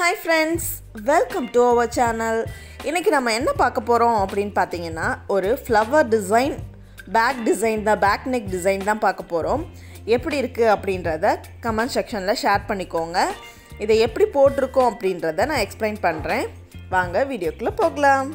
Hi friends welcome to our channel இன்றைக்கி நம்ம என்ன பார்க்க போகிறோம் அப்படின்னு பார்த்தீங்கன்னா ஒரு ஃப்ளவர் டிசைன் பேக் டிசைன் தான் பேக் நெக் டிசைன் தான் பார்க்க போகிறோம் எப்படி இருக்குது அப்படின்றத கமெண்ட் செக்ஷனில் ஷேர் பண்ணிக்கோங்க இதை எப்படி போட்டிருக்கோம் அப்படின்றத நான் எக்ஸ்பிளைன் பண்ணுறேன் வாங்க வீடியோக்குள்ளே போகலாம்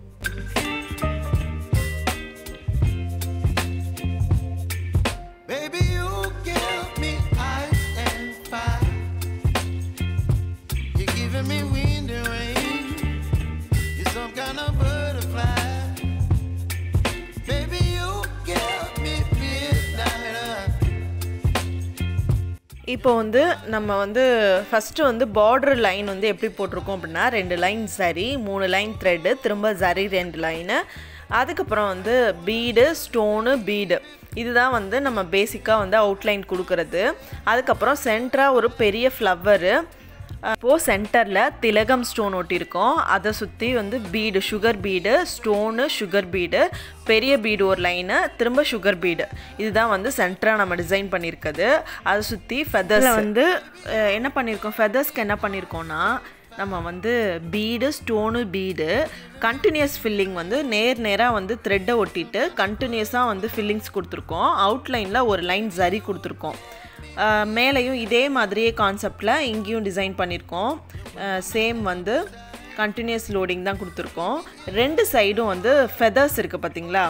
Baby, you give me ice and fire. You're giving me wind and rain. You're some kind of butterfly. Baby, you give me midnight. இப்போ வந்து நம்ம வந்து ஃபஸ்ட்டு வந்து பார்டர் லைன் வந்து எப்படி போட்டிருக்கோம் அப்படின்னா ரெண்டு லைன் சரி மூணு லைன் த்ரெட்டு திரும்ப சரி ரெண்டு லைனு அதுக்கப்புறம் வந்து பீடு ஸ்டோனு பீடு இதுதான் வந்து நம்ம பேசிக்காக வந்து அவுட்லைன் கொடுக்கறது அதுக்கப்புறம் சென்டராக ஒரு பெரிய ஃப்ளவரு இப்போது சென்டரில் திலகம் ஸ்டோன் ஒட்டியிருக்கோம் அதை சுற்றி வந்து bead sugar bead stone sugar bead பெரிய பீடு ஒரு லைனு திரும்ப சுகர் பீடு இதுதான் வந்து சென்டராக நம்ம டிசைன் பண்ணியிருக்குது அதை சுற்றி ஃபெதர்ஸ் வந்து அஹ், என்ன பண்ணியிருக்கோம் ஃபெதர்ஸ்க்கு என்ன பண்ணியிருக்கோம்னா நம்ம வந்து bead stone bead continuous filling வந்து நேர் நேராக வந்து த்ரெட்டை ஒட்டிட்டு கண்டினியூஸாக வந்து ஃபில்லிங்ஸ் கொடுத்துருக்கோம் அவுட்லைனில் ஒரு லைன் சரி கொடுத்துருக்கோம் அஹ் மேலேயும் இதே மாதிரியே கான்செப்டில் இங்கேயும் டிசைன் பண்ணியிருக்கோம் சேம் வந்து கண்டினியூஸ் லோடிங் தான் கொடுத்துருக்கோம் ரெண்டு சைடும் வந்து ஃபெதர்ஸ் இருக்குது பார்த்தீங்களா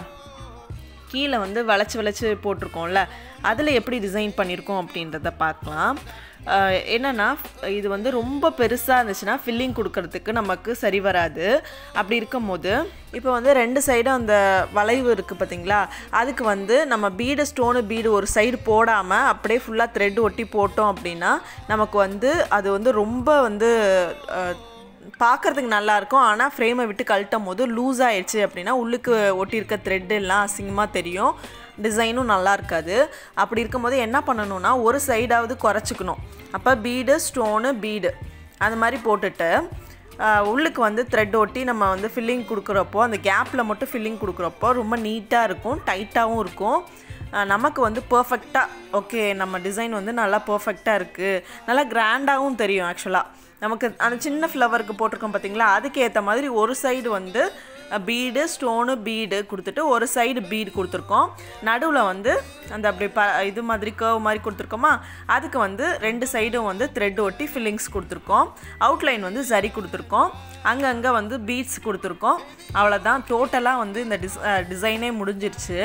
கீழே வந்து வளைச்சி வளைச்சி போட்டிருக்கோம்ல அதில் எப்படி டிசைன் பண்ணியிருக்கோம் அப்படின்றத பார்க்கலாம் அஹ் என்னன்னா இது வந்து ரொம்ப பெருசாக இருந்துச்சுன்னா ஃபில்லிங் கொடுக்கறதுக்கு நமக்கு சரி வராது அப்படி இருக்கும்போது இப்போ வந்து ரெண்டு சைடும் அந்த வளைவு இருக்குது பார்த்தீங்களா அதுக்கு வந்து நம்ம பீடு ஸ்டோனு பீடு ஒரு சைடு போடாமல் அப்படியே ஃபுல்லாக த்ரெட் ஒட்டி போட்டோம் அப்படின்னா நமக்கு வந்து அது வந்து ரொம்ப வந்து அஹ், பார்க்கறதுக்கு நல்லா இருக்கும் ஆனால் ஃப்ரேமை விட்டு கழட்டும் போது லூஸ் ஆயிடுச்சு அப்படின்னா உள்ளுக்கு ஒட்டியிருக்க த்ரெட் எல்லாம் அசிங்கமாக தெரியும் டிசைனும் நல்லா இருக்காது அப்படி இருக்கும்போது என்ன பண்ணணும்னா ஒரு சைடாவது குறைச்சிக்கணும் அப்போ பீடு ஸ்டோனு பீடு அந்த மாதிரி போட்டுட்டு ஆஹ், உள்ளுக்கு வந்து த்ரெட் ஒட்டி நம்ம வந்து ஃபில்லிங் கொடுக்குறப்போ அந்த கேப்பில் மட்டும் ஃபில்லிங் கொடுக்குறப்போ ரொம்ப நீட்டாக இருக்கும் டைட்டாகவும் இருக்கும் ஆஹ், நமக்கு வந்து பர்ஃபெக்டாக ஓகே நம்ம டிசைன் வந்து நல்லா பர்ஃபெக்டாக இருக்குது நல்லா கிராண்டாகவும் தெரியும் ஆக்சுவலாக நமக்கு அந்த சின்ன ஃப்ளவருக்கு போட்டிருக்கோம் பார்த்தீங்களா அதுக்கு ஏற்ற மாதிரி ஒரு சைடு வந்து பீடு ஸ்டோனு பீடு கொடுத்துட்டு ஒரு சைடு பீடு கொடுத்துருக்கோம் நடுவில் வந்து அந்த அப்படி ப இது மாதிரி கர்வ் மாதிரி கொடுத்துருக்கோமா அதுக்கு வந்து ரெண்டு சைடும் வந்து த்ரெட் ஒட்டி ஃபில்லிங்ஸ் கொடுத்துருக்கோம் அவுட்லைன் வந்து சரி கொடுத்துருக்கோம் அங்கங்கே வந்து பீட்ஸ் கொடுத்துருக்கோம் அவ்வளோதான் டோட்டலாக வந்து இந்த டிஸ் டிசைனே முடிஞ்சிருச்சு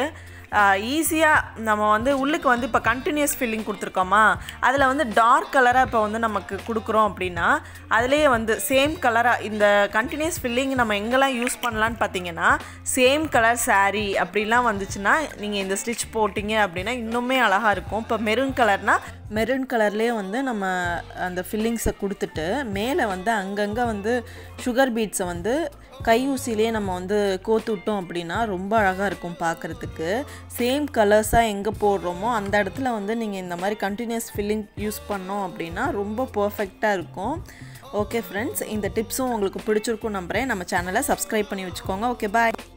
ஈஸியாக நம்ம வந்து உள்ளுக்கு வந்து இப்போ கண்டினியூஸ் ஃபில்லிங் கொடுத்துருக்கோமா அதில் வந்து டார்க் கலராக இப்போ வந்து நமக்கு கொடுக்குறோம் அப்படின்னா அதுலேயே வந்து சேம் கலராக இந்த கண்டினியூஸ் ஃபில்லிங் நம்ம எங்கெல்லாம் யூஸ் பண்ணலான்னு பார்த்தீங்கன்னா சேம் கலர் saree அப்படிலாம் வந்துச்சுன்னா நீங்கள் இந்த ஸ்டிச் போட்டிங்க அப்படின்னா இன்னுமே அழகாக இருக்கும் இப்போ மெரூன் கலர்னால் மெரூன் கலர்லேயே வந்து நம்ம அந்த ஃபில்லிங்ஸை கொடுத்துட்டு மேலே வந்து அங்கங்கே வந்து சுகர் பீட்ஸை வந்து கை ஊசிலேயே நம்ம வந்து கோத்து விட்டோம் அப்படின்னா ரொம்ப அழகாக இருக்கும் பார்க்குறதுக்கு சேம் கலர்ஸாக எங்கே போடுறோமோ அந்த இடத்துல வந்து நீங்கள் இந்த மாதிரி கண்டினியூஸ் ஃபில்லிங் யூஸ் பண்ணோம் அப்படின்னா ரொம்ப பர்ஃபெக்டாக இருக்கும் ஓகே ஃப்ரெண்ட்ஸ் இந்த டிப்ஸும் உங்களுக்கு பிடிச்சிருக்கும் நம்புகிறேன் நம்ம சேனலை சப்ஸ்கிரைப் பண்ணி வச்சுக்கோங்க ஓகே பாய்